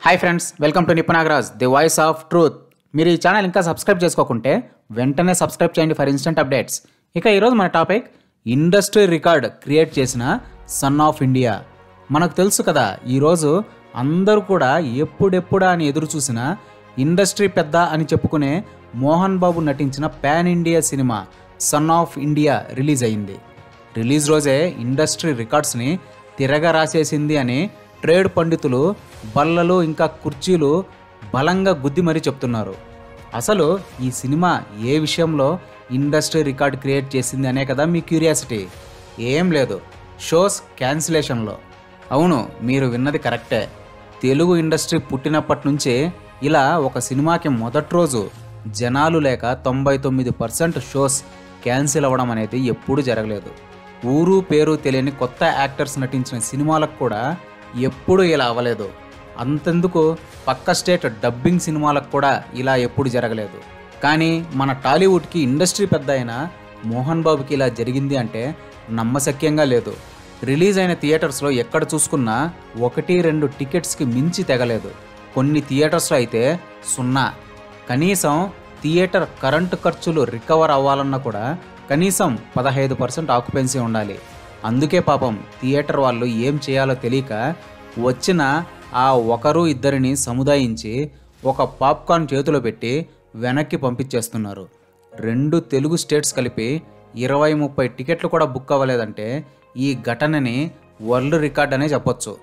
hi friends welcome to Nippu Nagaraj the voice of truth మీరు ఈ channel ఇంకా సబ్స్క్రైబ్ చేసుకోకుంటే వెంటనే సబ్స్క్రైబ్ చేయండి ఫర్ ఇన్స్టెంట్ అప్డేట్స్ ఇక ఈరోజు మన టాపిక్ ఇండస్ట్రీ రికార్డ్ క్రియేట్ చేసిన సన్ ఆఫ్ ఇండియా మనకు తెలుసు కదా ఈరోజు అందరూ కూడా ఎప్పుడెప్పుడా అని ఎదురు చూసిన ఇండస్ట్రీ పెద్ద అని చెప్పుకునే మోహన్ బాబు నటించిన pan India cinema son of India release అయింది రిలీజ్ రోజే ఇండస్ట్రీ రికార్డ్స్ని తిరగ రాసేసింది అని ట్రేడ్ పండితులు బల్లలు ఇంకా కుర్చీలు బలంగా గుద్ది మరీ చెప్తున్నారు అసలు ఈ సినిమా ఏ విషయంలో ఇండస్ట్రీ రికార్డ్ క్రియేట్ చేసింది అనే కదా మీ క్యూరియాసిటీ ఏం లేదు షోస్ క్యాన్సిలేషన్లో అవును మీరు విన్నది కరెక్టే తెలుగు ఇండస్ట్రీ పుట్టినప్పటి నుంచే ఇలా ఒక సినిమాకి మొదటి రోజు జనాలు లేక తొంభై తొమ్మిది పర్సెంట్ షోస్ క్యాన్సిల్ అవ్వడం అనేది ఎప్పుడూ జరగలేదు ఊరు పేరు తెలియని కొత్త యాక్టర్స్ నటించిన సినిమాలకు కూడా ఎప్పుడూ ఇలా అవ్వలేదు అంతెందుకు పక్క స్టేట్ డబ్బింగ్ సినిమాలకు కూడా ఇలా ఎప్పుడు జరగలేదు కానీ మన టాలీవుడ్కి ఇండస్ట్రీ పెద్ద అయిన మోహన్ బాబుకి ఇలా జరిగింది అంటే నమ్మశక్యంగా లేదు రిలీజ్ అయిన థియేటర్స్లో ఎక్కడ చూసుకున్నా ఒకటి రెండు టికెట్స్కి మించి తెగలేదు కొన్ని థియేటర్స్లో అయితే సున్నా కనీసం థియేటర్ కరెంటు ఖర్చులు రికవర్ అవ్వాలన్నా కూడా కనీసం పదహైదు పర్సెంట్ ఆక్యుపెన్సీ ఉండాలి అందుకే పాపం థియేటర్ వాళ్ళు ఏం చేయాలో తెలియక వచ్చిన ఆ ఒకరు ఇద్దరిని సముదాయించి ఒక పాప్కార్న్ చేతిలో పెట్టి వెనక్కి పంపించేస్తున్నారు రెండు తెలుగు స్టేట్స్ కలిపి ఇరవై ముప్పై టికెట్లు కూడా బుక్ అవ్వలేదంటే ఈ ఘటనని వరల్డ్ రికార్డ్ అనే చెప్పొచ్చు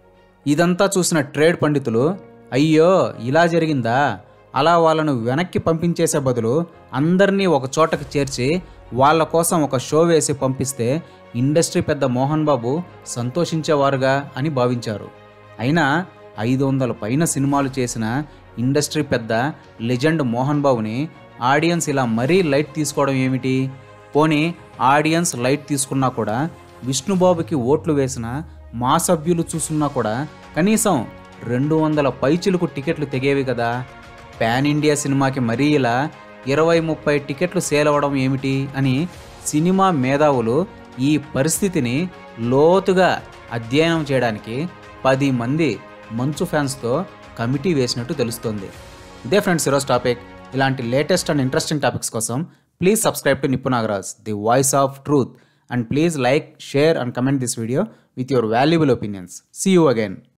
ఇదంతా చూసిన ట్రేడ్ పండితులు అయ్యో ఇలా జరిగిందా అలా వాళ్ళను వెనక్కి పంపించేసే బదులు అందరినీ ఒక చోటకి చేర్చి వాళ్ళ కోసం ఒక షో వేసి పంపిస్తే ఇండస్ట్రీ పెద్ద మోహన్ బాబు సంతోషించేవారుగా అని భావించారు అయినా ఐదు వందల పైన సినిమాలు చేసిన ఇండస్ట్రీ పెద్ద లెజెండ్ మోహన్ బాబుని ఆడియన్స్ ఇలా మరీ లైట్ తీసుకోవడం ఏమిటి పోనీ ఆడియన్స్ లైట్ తీసుకున్నా కూడా విష్ణుబాబుకి ఓట్లు వేసిన మా సభ్యులు చూసున్నా కూడా కనీసం రెండు వందల పైచిలకు టికెట్లు తెగేవి కదా పాన్ ఇండియా సినిమాకి మరీ ఇలా ఇరవై ముప్పై టికెట్లు సేల్ అవ్వడం ఏమిటి అని సినిమా మేధావులు ఈ పరిస్థితిని లోతుగా అధ్యయనం చేయడానికి పది మంది మంచు ఫ్యాన్స్తో కమిటీ వేసినట్టు తెలుస్తోంది ఇదే ఫ్రెండ్స్ ఈరోజు టాపిక్ ఇలాంటి లేటెస్ట్ అండ్ ఇంట్రెస్టింగ్ టాపిక్స్ కోసం please subscribe to Nippu Nagaraj the voice of truth and please like share and comment this video with your valuable opinions see you again